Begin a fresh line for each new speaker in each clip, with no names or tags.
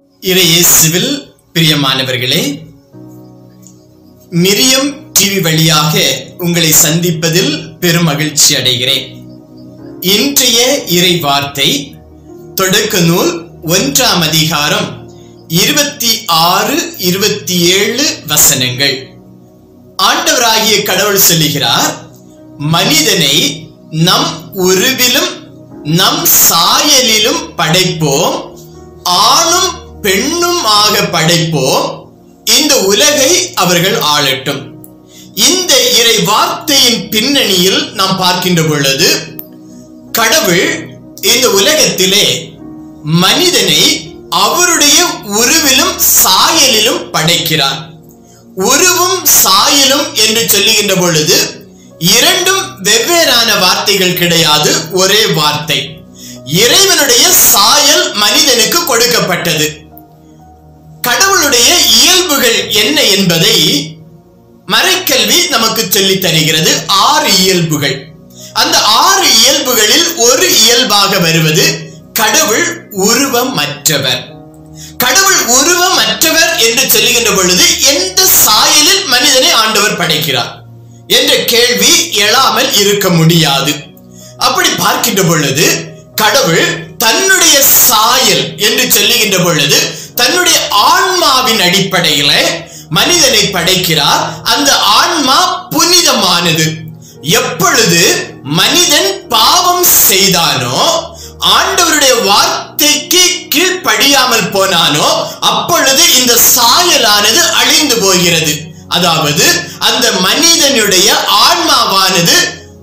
இறையேசுவில் பிரியமானவர்களே மிரியம் டிவி வழியாக உங்களை சந்திப்பதில் பெரும் மகிழ்ச்சி அடைகிறேன் இன்றைய இறை வார்த்தை தொடக்க நூல் ஒன்றாம் அதிகாரம் இருபத்தி ஆறு இருபத்தி ஏழு வசனங்கள் ஆண்டவராகிய கடவுள் சொல்லுகிறார் மனிதனை நம் உருவிலும் நம் சாயலிலும் படைப்போம் ஆணும் பெண்ணும் ஆக படைப்போம் இந்த உலகை அவர்கள் ஆளட்டும் இந்த இறை வார்த்தையின் பின்னணியில் நாம் பார்க்கின்ற பொழுது கடவுள் இந்த உலகத்திலே மனிதனை அவருடைய உருவிலும் சாயலிலும் படைக்கிறார் உருவும் சாயலும் என்று சொல்லுகின்ற பொழுது இரண்டும் வெவ்வேறான வார்த்தைகள் கிடையாது ஒரே வார்த்தை இறைவனுடைய சாயல் மனிதனுக்கு கொடுக்கப்பட்டது கடவுளுடைய இயல்புகள் என்ன என்பதை மறைக்கல்வி நமக்கு சொல்லித் தருகிறது ஆறு இயல்புகள் அந்த ஆறு இயல்புகளில் ஒரு இயல்பாக வருவது கடவுள் உருவமற்றவர் கடவுள் உருவமற்றவர் என்று சொல்லுகின்ற பொழுது எந்த சாயலில் மனிதனை ஆண்டவர் படைக்கிறார் என்ற கேள்வி எழாமல் இருக்க முடியாது அப்படி பார்க்கின்ற பொழுது கடவுள் தன்னுடைய சாயல் என்று சொல்லுகின்ற பொழுது தன்னுடைய ஆன்மாவின் அடிப்படையில மனிதனை படைக்கிறார் அந்த ஆன்மா புனிதமானது எப்பொழுது மனிதன் பாவம் செய்தானோ ஆண்டவருடைய வார்த்தைக்கு கீழ்ப்படியாமல் போனானோ அப்பொழுது இந்த சாயலானது அழிந்து போகிறது அதாவது அந்த மனிதனுடைய ஆன்மாவானது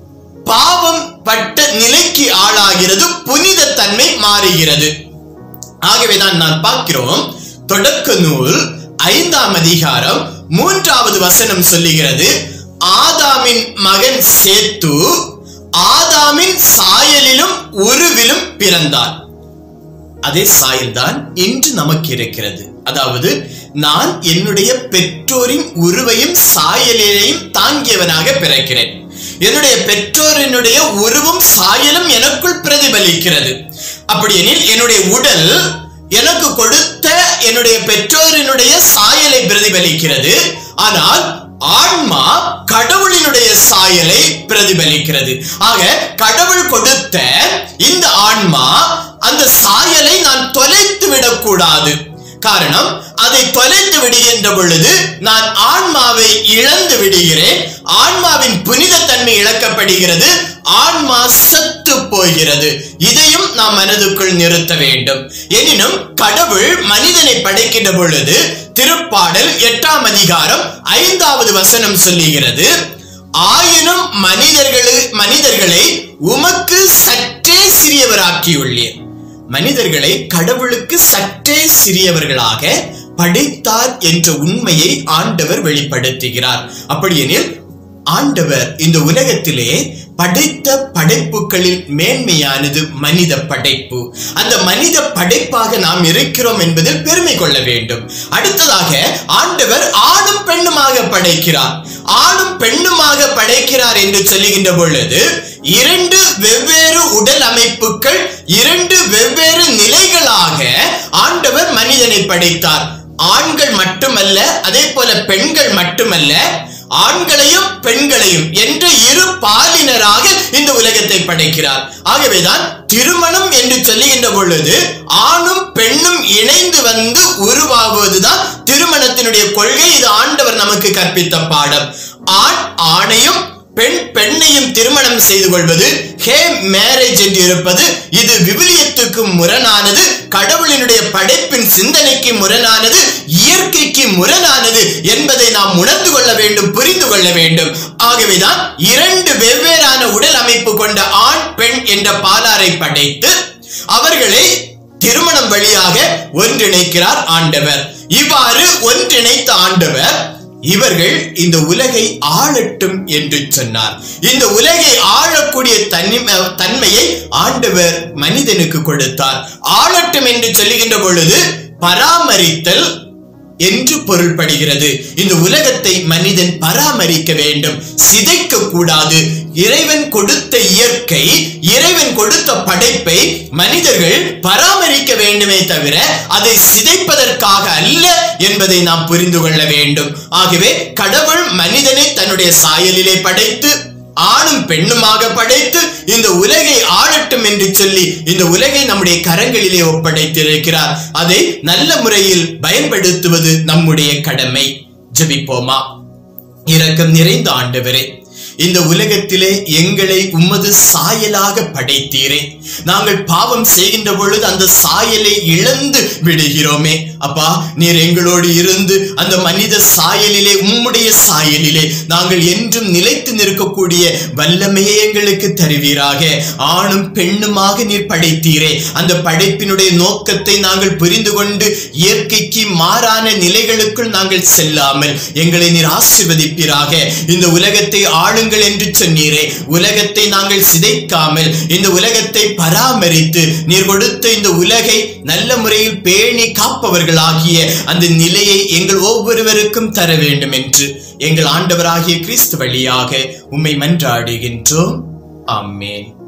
பாவம் பட்ட நிலைக்கு ஆளாகிறது புனித தன்மை மாறுகிறது ஆகவேதான் நான் பார்க்கிறோம் தொடக்க நூல் ஐந்தாம் அதிகாரம் மூன்றாவது வசனம் சொல்லுகிறது ஆதாமின் மகன் சேத்து ஆதாமின் சாயலிலும் உருவிலும் பிறந்தார் அதே சாயல்தான் இன்று நமக்கு இருக்கிறது அதாவது நான் என்னுடைய பெற்றோரின் உருவையும் சாயலையும் தாங்கியவனாக பிறக்கிறேன் என்னுடைய பெற்றோரினுடைய உருவும் சாயலும் எனக்குள் பிரதிபலிக்கிறது அப்படியெனில் என்னுடைய உடல் எனக்கு கொடுத்த என்னுடைய பெற்றோரினுடைய சாயலை பிரதிபலிக்கிறது ஆனால் ஆன்மா கடவுளினுடைய சாயலை பிரதிபலிக்கிறது ஆக கடவுள் கொடுத்த இந்த ஆன்மா அந்த சாயலை நான் தொலைத்து விடக்கூடாது காரணம் அதை தொலைத்து விடுகின்ற பொழுது நான் ஆன்மாவை இழந்து விடுகிறேன் ஆன்மாவின் புனித தன்மை இழக்கப்படுகிறது ஆன்மா சத்து போகிறது இதையும் நாம் மனதுக்குள் நிறுத்த வேண்டும் எனினும் கடவுள் மனிதனை படைக்கின்ற பொழுது திருப்பாடல் எட்டாம் அதிகாரம் ஐந்தாவது வசனம் சொல்லுகிறது ஆயினும் மனிதர்களு மனிதர்களை உமக்கு சற்றே சிறியவராக்கியுள்ளேன் மனிதர்களை கடவுளுக்கு சற்றே சிறியவர்களாக படைத்தார் என்ற உண்மையை ஆண்டவர் வெளிப்படுத்துகிறார் அப்படியெனில் ஆண்டவர் இந்த உலகத்திலே படைத்த படைப்புகளில் மேன்மையானது மனித படைப்பு அந்த மனித படைப்பாக நாம் இருக்கிறோம் என்பதில் பெருமை கொள்ள வேண்டும் அடுத்ததாக ஆண்டவர் ஆணும் பெண்ணுமாக படைக்கிறார் ஆணும் பெண்ணுமாக படைக்கிறார் என்று சொல்லுகின்ற பொழுது இரண்டு வெவ்வேறு உடல் அமைப்புகள் இரண்டு வெவ்வேறு நிலைகளாக ஆண்டவர் மனிதனை படைத்தார் ஆண்கள் மட்டுமல்ல அதே போல பெண்கள் மட்டுமல்ல ஆண்களையும் பெண்களையும் என்ற இரு பாலினராக இந்த உலகத்தை படைக்கிறார் ஆகவேதான் திருமணம் என்று சொல்லுகின்ற பொழுது ஆணும் பெண்ணும் இணைந்து வந்து உருவாகுவதுதான் திருமணத்தினுடைய கொள்கை இது ஆண்டவர் நமக்கு கற்பித்த பாடம் ஆண் ஆணையும் பெண் பெண்ணையும் திருமணம் செய்து கொள்வது ஹே மேரேஜ் என்று இருப்பது இது விவிலியத்துக்கு முரணானது கடவுளினுடைய படைப்பின் சிந்தனைக்கு முரணானது இயற்கைக்கு முரணானது என்பதை நாம் உணர்ந்து கொள்ள வேண்டும் புரிந்து கொள்ள வேண்டும் ஆகவேதான் இரண்டு வெவ்வேறான உடல் அமைப்பு கொண்ட ஆண் பெண் என்ற பாலாரை படைத்து அவர்களை திருமணம் வழியாக ஒன்றிணைக்கிறார் ஆண்டவர் இவ்வாறு ஒன்றிணைத்த ஆண்டவர் இவர்கள் இந்த உலகை ஆளட்டும் என்று சொன்னார் இந்த உலகை ஆளக்கூடிய தன்மை தன்மையை ஆண்டவர் மனிதனுக்கு கொடுத்தார் ஆளட்டும் என்று சொல்லுகின்ற பொழுது பராமரித்தல் என்று பொருள்படுகிறது இந்த உலகத்தை மனிதன் பராமரிக்க வேண்டும் சிதைக்க கூடாது இறைவன் கொடுத்த இயற்கை இறைவன் கொடுத்த படைப்பை மனிதர்கள் பராமரிக்க வேண்டுமே தவிர அதை சிதைப்பதற்காக அல்ல என்பதை நாம் புரிந்து கொள்ள வேண்டும் ஆகவே கடவுள் மனிதனை தன்னுடைய சாயலிலே படைத்து ஆணும் பெண்ணுமாக படைத்து இந்த உலகை ஆளட்டும் என்று சொல்லி இந்த உலகை நம்முடைய கரங்களிலே ஒப்படைத்திருக்கிறார் அதை நல்ல முறையில் பயன்படுத்துவது நம்முடைய கடமை ஜெபிப்போமா இரக்கம் நிறைந்த ஆண்டவரே இந்த உலகத்திலே எங்களை உமது சாயலாக படைத்தீரே நாங்கள் பாவம் செய்கின்ற பொழுது அந்த சாயலை இழந்து விடுகிறோமே அப்பா நீர் எங்களோடு இருந்து அந்த மனித சாயலிலே உம்முடைய சாயலிலே நாங்கள் என்றும் நிலைத்து நிற்கக்கூடிய வல்லமையை எங்களுக்கு தருவீராக ஆணும் பெண்ணுமாக நீர் படைத்தீரே அந்த படைப்பினுடைய நோக்கத்தை நாங்கள் புரிந்து கொண்டு இயற்கைக்கு மாறான நிலைகளுக்குள் நாங்கள் செல்லாமல் எங்களை நீர் ஆசிர்வதிப்பீராக இந்த உலகத்தை ஆளுங்கள் என்று சொன்னீரே உலகத்தை நாங்கள் சிதைக்காமல் இந்த உலகத்தை பராமரித்து நீர் கொடுத்த இந்த உலகை நல்ல முறையில் பேணி காப்பவர்களாகிய அந்த நிலையை எங்கள் ஒவ்வொருவருக்கும் தர வேண்டும் என்று எங்கள் ஆண்டவராகிய கிறிஸ்து வழியாக உம்மை மன்றாடுகின்றோம் ஆமென்